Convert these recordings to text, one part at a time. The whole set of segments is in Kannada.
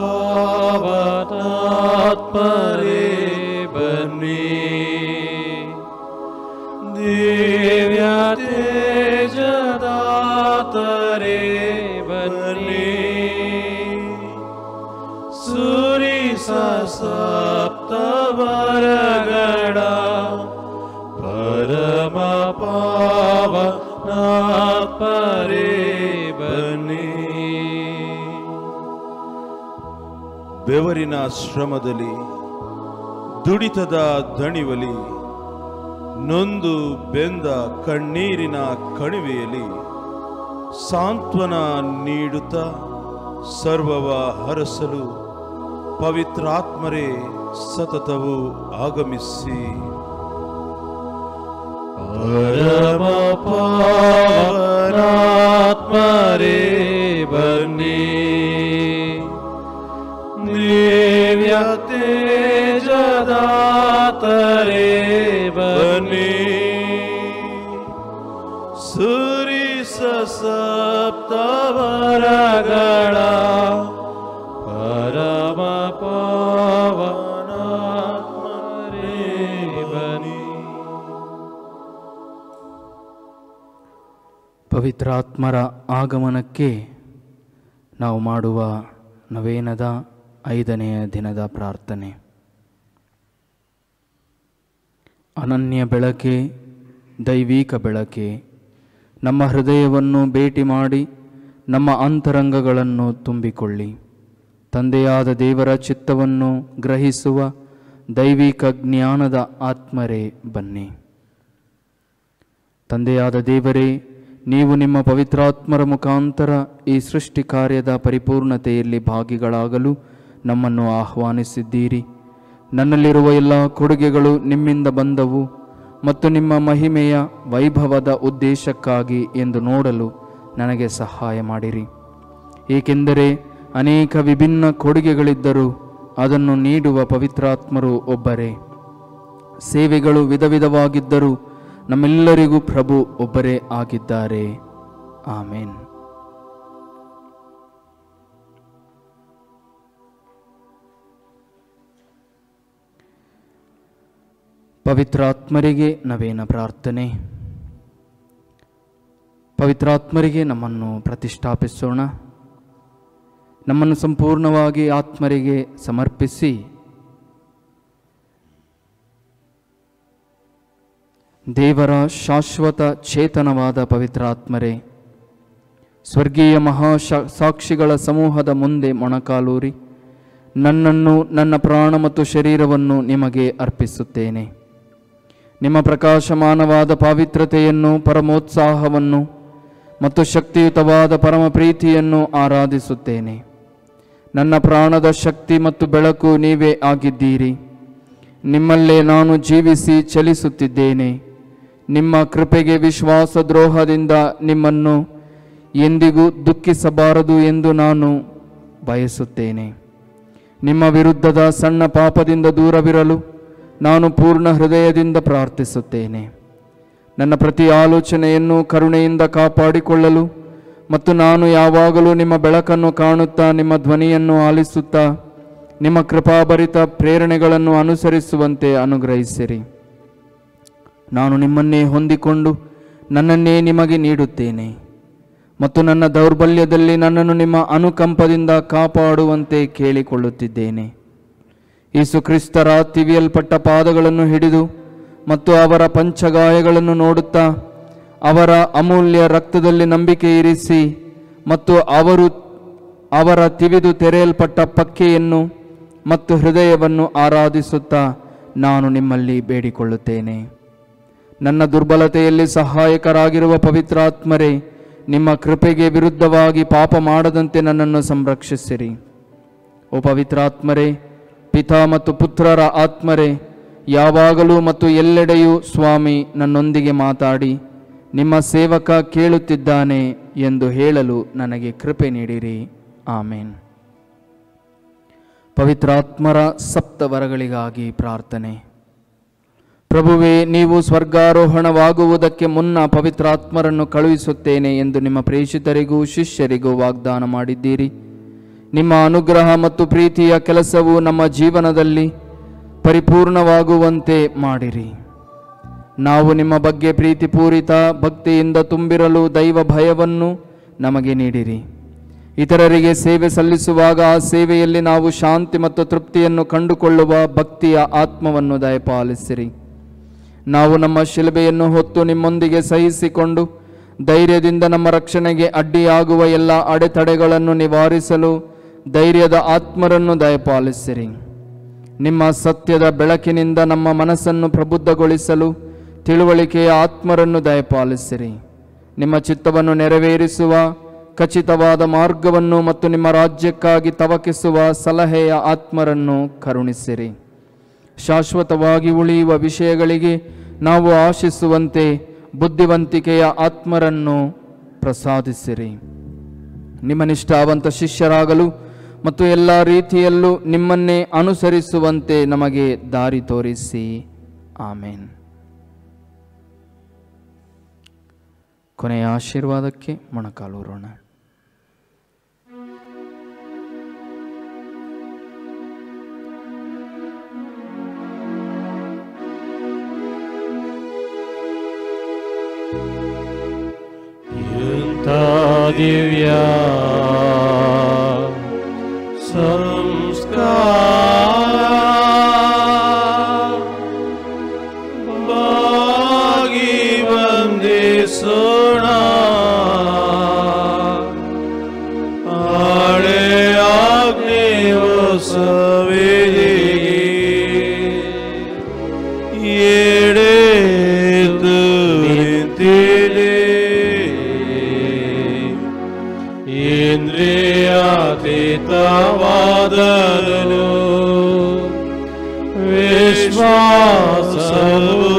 ಪಾವನಾತ್ಮರೇ ಬನ್ನಿ ದಿವ್ಯ ತೇಜದಾತರೇ ಬನ್ನಿ ಸುರಿಸ ಸಪ್ತವರಗಳ ಪರಮ ಪಾವನಾತ್ಮರೇ ಬನ್ನಿ ಬೆವರಿನ ಶ್ರಮದಲ್ಲಿ ದುಡಿತದ ದಣಿವಲಿ ನೊಂದು ಬೆಂದ ಕಣ್ಣೀರಿನ ಕಣಿವೆಯಲ್ಲಿ ಸಾಂತ್ವನ ನೀಡುತ್ತಾ ಸರ್ವವ ಹರಸಲು ಪವಿತ್ರಾತ್ಮರೇ ಸತತವು ಆಗಮಿಸಿ ಪರಮ ಪಾವನಾತ್ಮರೇ ಬನ್ನಿ ದಿವ್ಯ ತೇಜದಾತರೇ ಬನ್ನಿ ಸುರಿಸ ಸಪ್ತವರಗಳ ಪರಮ ಪಾವನಾತ್ಮರೇ ಬನ್ನಿ ಪವಿತ್ರಾತ್ಮರ ಆಗಮನಕ್ಕೆ ನಾವು ಮಾಡುವ ನವೇನದ ಐದನೆಯ ದಿನದ ಪ್ರಾರ್ಥನೆ ಅನನ್ಯ ಬೆಳಕೆ ದೈವಿಕ ಬೆಳಕೆ ನಮ್ಮ ಹೃದಯವನ್ನು ಭೇಟಿ ಮಾಡಿ ನಮ್ಮ ಅಂತರಂಗಗಳನ್ನು ತುಂಬಿಕೊಳ್ಳಿ ತಂದೆಯಾದ ದೇವರ ಚಿತ್ತವನ್ನು ಗ್ರಹಿಸುವ ದೈವಿಕ ಜ್ಞಾನದ ಆತ್ಮರೇ ಬನ್ನಿ ತಂದೆಯಾದ ದೇವರೇ ನೀವು ನಿಮ್ಮ ಪವಿತ್ರಾತ್ಮರ ಮುಖಾಂತರ ಈ ಸೃಷ್ಟಿ ಕಾರ್ಯದ ಪರಿಪೂರ್ಣತೆಯಲ್ಲಿ ಭಾಗಿಗಳಾಗಲು ನಮ್ಮನ್ನು ಆಹ್ವಾನಿಸಿದ್ದೀರಿ ನನ್ನಲ್ಲಿರುವ ಎಲ್ಲ ಕೊಡುಗೆಗಳು ನಿಮ್ಮಿಂದ ಬಂದವು ಮತ್ತು ನಿಮ್ಮ ಮಹಿಮೆಯ ವೈಭವದ ಉದ್ದೇಶಕ್ಕಾಗಿ ಎಂದು ನೋಡಲು ನನಗೆ ಸಹಾಯ ಮಾಡಿರಿ ಏಕೆಂದರೆ ಅನೇಕ ವಿಭಿನ್ನ ಕೊಡುಗೆಗಳಿದ್ದರೂ ಅದನ್ನು ನೀಡುವ ಪವಿತ್ರಾತ್ಮರು ಒಬ್ಬರೇ ಸೇವೆಗಳು ವಿಧ ವಿಧವಾಗಿದ್ದರೂ ನಮ್ಮೆಲ್ಲರಿಗೂ ಪ್ರಭು ಒಬ್ಬರೇ ಆಗಿದ್ದಾರೆ ಆಮೇನ್ ಪವಿತ್ರಾತ್ಮರಿಗೆ ನವೇನ ಪ್ರಾರ್ಥನೆ ಪವಿತ್ರಾತ್ಮರಿಗೆ ನಮ್ಮನ್ನು ಪ್ರತಿಷ್ಠಾಪಿಸೋಣ ನಮ್ಮನ್ನು ಸಂಪೂರ್ಣವಾಗಿ ಆತ್ಮರಿಗೆ ಸಮರ್ಪಿಸಿ ದೇವರ ಶಾಶ್ವತ ಚೇತನವಾದ ಪವಿತ್ರಾತ್ಮರೇ ಸ್ವರ್ಗೀಯ ಮಹಾ ಶಾ- ಸಾಕ್ಷಿಗಳ ಸಮೂಹದ ಮುಂದೆ ಮೊಣಕಾಲೂರಿ ನನ್ನನ್ನು ನನ್ನ ಪ್ರಾಣ ಮತ್ತು ಶರೀರವನ್ನು ನಿಮಗೆ ಅರ್ಪಿಸುತ್ತೇನೆ ನಿಮ್ಮ ಪ್ರಕಾಶಮಾನವಾದ ಪಾವಿತ್ರತೆಯನ್ನು ಪರಮೋತ್ಸಾಹವನ್ನು ಮತ್ತು ಶಕ್ತಿಯುತವಾದ ಪರಮ ಪ್ರೀತಿಯನ್ನು ಆರಾಧಿಸುತ್ತೇನೆ ನನ್ನ ಪ್ರಾಣದ ಶಕ್ತಿ ಮತ್ತು ಬೆಳಕು ನೀವೇ ಆಗಿದ್ದೀರಿ ನಿಮ್ಮಲ್ಲೇ ನಾನು ಜೀವಿಸಿ ಚಲಿಸುತ್ತಿದ್ದೇನೆ ನಿಮ್ಮ ಕೃಪೆಗೆ ವಿಶ್ವಾಸ ದ್ರೋಹದಿಂದ ನಿಮ್ಮನ್ನು ಎಂದಿಗೂ ದುಃಖಿಸಬಾರದು ಎಂದು ನಾನು ಬಯಸುತ್ತೇನೆ ನಿಮ್ಮ ವಿರುದ್ಧದ ಸಣ್ಣ ಪಾಪದಿಂದ ದೂರವಿರಲು ನಾನು ಪೂರ್ಣ ಹೃದಯದಿಂದ ಪ್ರಾರ್ಥಿಸುತ್ತೇನೆ ನನ್ನ ಪ್ರತಿ ಆಲೋಚನೆಯನ್ನು ಕರುಣೆಯಿಂದ ಕಾಪಾಡಿಕೊಳ್ಳಲು ಮತ್ತು ನಾನು ಯಾವಾಗಲೂ ನಿಮ್ಮ ಬೆಳಕನ್ನು ಕಾಣುತ್ತಾ ನಿಮ್ಮ ಧ್ವನಿಯನ್ನು ಆಲಿಸುತ್ತಾ ನಿಮ್ಮ ಕೃಪಾಭರಿತ ಪ್ರೇರಣೆಗಳನ್ನು ಅನುಸರಿಸುವಂತೆ ಅನುಗ್ರಹಿಸಿರಿ ನಾನು ನಿಮ್ಮನ್ನೇ ಹೊಂದಿಕೊಂಡು ನನ್ನನ್ನೇ ನಿಮಗೆ ನೀಡುತ್ತೇನೆ ಮತ್ತು ನನ್ನ ದೌರ್ಬಲ್ಯದಲ್ಲಿ ನನ್ನನ್ನು ನಿಮ್ಮ ಅನುಕಂಪದಿಂದ ಕಾಪಾಡುವಂತೆ ಕೇಳಿಕೊಳ್ಳುತ್ತಿದ್ದೇನೆ ಯೇಸು ಕ್ರಿಸ್ತರ ತಿವಿಯಲ್ಪಟ್ಟ ಪಾದಗಳನ್ನು ಹಿಡಿದು ಮತ್ತು ಅವರ ಪಂಚಗಾಯಗಳನ್ನು ನೋಡುತ್ತಾ ಅವರ ಅಮೂಲ್ಯ ರಕ್ತದಲ್ಲಿ ನಂಬಿಕೆ ಇರಿಸಿ ಮತ್ತು ಅವರು ಅವರ ತಿವಿದು ತೆರೆಯಲ್ಪಟ್ಟ ಪಕ್ಕೆಯನ್ನು ಮತ್ತು ಹೃದಯವನ್ನು ಆರಾಧಿಸುತ್ತಾ ನಾನು ನಿಮ್ಮಲ್ಲಿ ಬೇಡಿಕೊಳ್ಳುತ್ತೇನೆ ನನ್ನ ದುರ್ಬಲತೆಯಲ್ಲಿ ಸಹಾಯಕರಾಗಿರುವ ಪವಿತ್ರಾತ್ಮರೇ ನಿಮ್ಮ ಕೃಪೆಗೆ ವಿರುದ್ಧವಾಗಿ ಪಾಪ ಮಾಡದಂತೆ ನನ್ನನ್ನು ಸಂರಕ್ಷಿಸಿರಿ ಓ ಪವಿತ್ರಾತ್ಮರೇ ಪಿತಾ ಮತ್ತು ಪುತ್ರರ ಆತ್ಮರೇ ಯಾವಾಗಲೂ ಮತ್ತು ಎಲ್ಲೆಡೆಯೂ ಸ್ವಾಮಿ ನನ್ನೊಂದಿಗೆ ಮಾತಾಡಿ ನಿಮ್ಮ ಸೇವಕ ಕೇಳುತ್ತಿದ್ದಾನೆ ಎಂದು ಹೇಳಲು ನನಗೆ ಕೃಪೆ ನೀಡಿರಿ ಆಮೇನ್ ಪವಿತ್ರಾತ್ಮರ ಸಪ್ತವರಗಳಿಗಾಗಿ ಪ್ರಾರ್ಥನೆ ಪ್ರಭುವೇ ನೀವು ಸ್ವರ್ಗಾರೋಹಣವಾಗುವುದಕ್ಕೆ ಮುನ್ನ ಪವಿತ್ರಾತ್ಮರನ್ನು ಕಳುಹಿಸುತ್ತೇನೆ ಎಂದು ನಿಮ್ಮ ಪ್ರೇಷಿತರಿಗೂ ಶಿಷ್ಯರಿಗೂ ವಾಗ್ದಾನ ಮಾಡಿದ್ದೀರಿ ನಿಮ್ಮ ಅನುಗ್ರಹ ಮತ್ತು ಪ್ರೀತಿಯ ಕೆಲಸವು ನಮ್ಮ ಜೀವನದಲ್ಲಿ ಪರಿಪೂರ್ಣವಾಗುವಂತೆ ಮಾಡಿರಿ ನಾವು ನಿಮ್ಮ ಬಗ್ಗೆ ಪ್ರೀತಿಪೂರಿತ ಭಕ್ತಿಯಿಂದ ತುಂಬಿರಲು ದೈವ ಭಯವನ್ನು ನಮಗೆ ನೀಡಿರಿ ಇತರರಿಗೆ ಸೇವೆ ಸಲ್ಲಿಸುವಾಗ ಆ ಸೇವೆಯಲ್ಲಿ ನಾವು ಶಾಂತಿ ಮತ್ತು ತೃಪ್ತಿಯನ್ನು ಕಂಡುಕೊಳ್ಳುವ ಭಕ್ತಿಯ ಆತ್ಮವನ್ನು ದಯಪಾಲಿಸಿರಿ ನಾವು ನಮ್ಮ ಶಿಲುಬೆಯನ್ನು ಹೊತ್ತು ನಿಮ್ಮೊಂದಿಗೆ ಸಹಿಸಿಕೊಂಡು ಧೈರ್ಯದಿಂದ ನಮ್ಮ ರಕ್ಷಣೆಗೆ ಅಡ್ಡಿಯಾಗುವ ಎಲ್ಲ ಅಡೆತಡೆಗಳನ್ನು ನಿವಾರಿಸಲು ಧೈರ್ಯದ ಆತ್ಮರನ್ನು ದಯಪಾಲಿಸಿರಿ ನಿಮ್ಮ ಸತ್ಯದ ಬೆಳಕಿನಿಂದ ನಮ್ಮ ಮನಸ್ಸನ್ನು ಪ್ರಬುದ್ಧಗೊಳಿಸಲು ತಿಳುವಳಿಕೆಯ ಆತ್ಮರನ್ನು ದಯಪಾಲಿಸಿರಿ ನಿಮ್ಮ ಚಿತ್ತವನ್ನು ನೆರವೇರಿಸುವ ಖಚಿತವಾದ ಮಾರ್ಗವನ್ನು ಮತ್ತು ನಿಮ್ಮ ರಾಜ್ಯಕ್ಕಾಗಿ ತವಕಿಸುವ ಸಲಹೆಯ ಆತ್ಮರನ್ನು ಕರುಣಿಸಿರಿ ಶಾಶ್ವತವಾಗಿ ಉಳಿಯುವ ವಿಷಯಗಳಿಗೆ ನಾವು ಆಶಿಸುವಂತೆ ಬುದ್ಧಿವಂತಿಕೆಯ ಆತ್ಮರನ್ನು ಪ್ರಸಾದಿಸಿರಿ ನಿಮ್ಮ ನಿಷ್ಠಾವಂತ ಶಿಷ್ಯರಾಗಲು ಮತ್ತು ಎಲ್ಲ ರೀತಿಯಲ್ಲೂ ನಿಮ್ಮನ್ನೇ ಅನುಸರಿಸುವಂತೆ ನಮಗೆ ದಾರಿ ತೋರಿಸಿ ಆಮೇನ್ ಕೊನೆಯ ಆಶೀರ್ವಾದಕ್ಕೆ ಮೊಣಕಾಲೂರೋಣ ಎಂಥ ದಿವ್ಯ ಸಂಸ್ಕಾರ ಬಾಗಿ ವಂದಿಸೋಣ ಆಳೆ ಆಜ್ಞೆಯು ಸವಿದಿಗೆ ಎಡೆದು ನಿಂತಿದೆ ಇಂದ್ರಿಯಾತೀತವಾದನು ವಿಶ್ವಾಸವು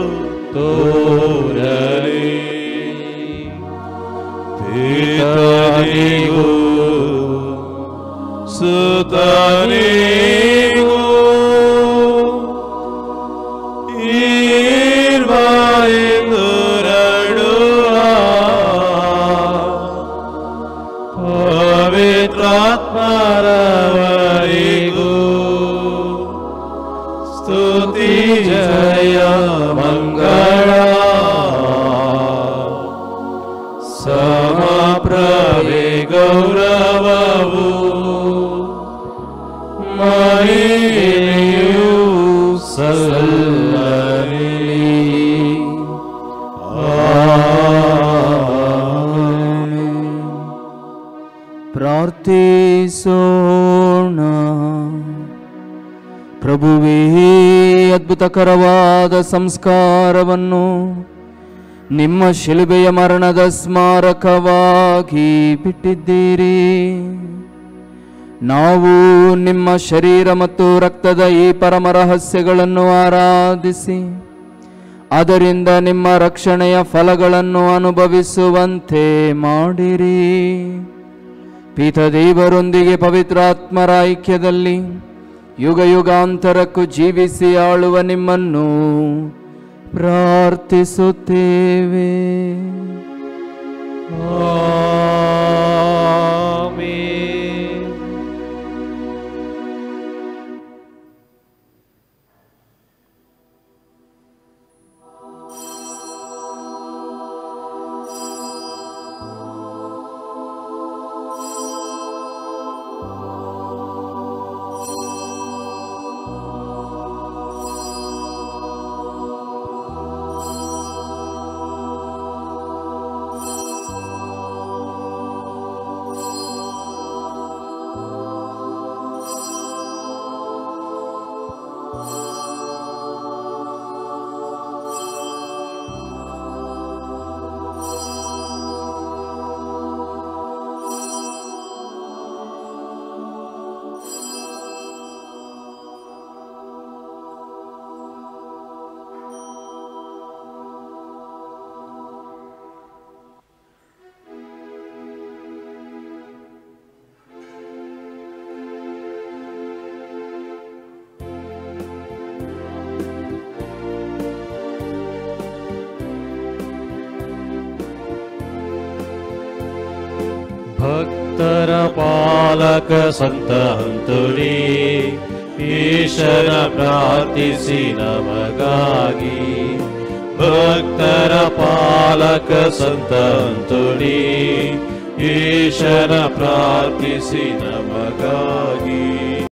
ತೋರಲಿ ಪಿತನಿಗೂ ಸುತನಿಗೂ ಪವಿತ್ರಾತ್ಮರವರಿಗೂ ಸ್ತುತಿ ಜಯ ಮಂಗಳ ಸಮಪ್ರಭೆ ಗೌರವವು ಮಹಿಮೆಯು ಸಲ್ಲಲಿ ಪ್ರಾರ್ಥಿಸೋಣ ಪ್ರಭುವೇ ಅದ್ಭುತಕರವಾದ ಸಂಸ್ಕಾರವನ್ನು ನಿಮ್ಮ ಶಿಲುಬೆಯ ಮರಣದ ಸ್ಮಾರಕವಾಗಿ ಬಿಟ್ಟಿದ್ದೀರಿ ನಾವು ನಿಮ್ಮ ಶರೀರ ಮತ್ತು ರಕ್ತದ ಈ ಪರಮ ರಹಸ್ಯಗಳನ್ನು ಆರಾಧಿಸಿ ಅದರಿಂದ ನಿಮ್ಮ ರಕ್ಷಣೆಯ ಫಲಗಳನ್ನು ಅನುಭವಿಸುವಂತೆ ಮಾಡಿರಿ ಪೀಠದೇವರೊಂದಿಗೆ ಪವಿತ್ರಾತ್ಮರ ಐಕ್ಯದಲ್ಲಿ ಯುಗ ಯುಗಾಂತರಕ್ಕೂ ಜೀವಿಸಿ ಆಳುವ ನಿಮ್ಮನ್ನು ಪ್ರಾರ್ಥಿಸುತ್ತೇವೆ ಆಮೆನ್. ಭಕ್ತರ ಪಾಲಕ ಸಂತ ಹಂತುಡಿ ಈಶನ ಪ್ರಾರ್ಥಿಸಿ ನಮಗಾಗಿ ಭಕ್ತರ ಪಾಲಕ ಸಂತ ಹಂತುಡಿ ಈಶನ ಪ್ರಾರ್ಥಿಸಿ ನಮಗಾಗಿ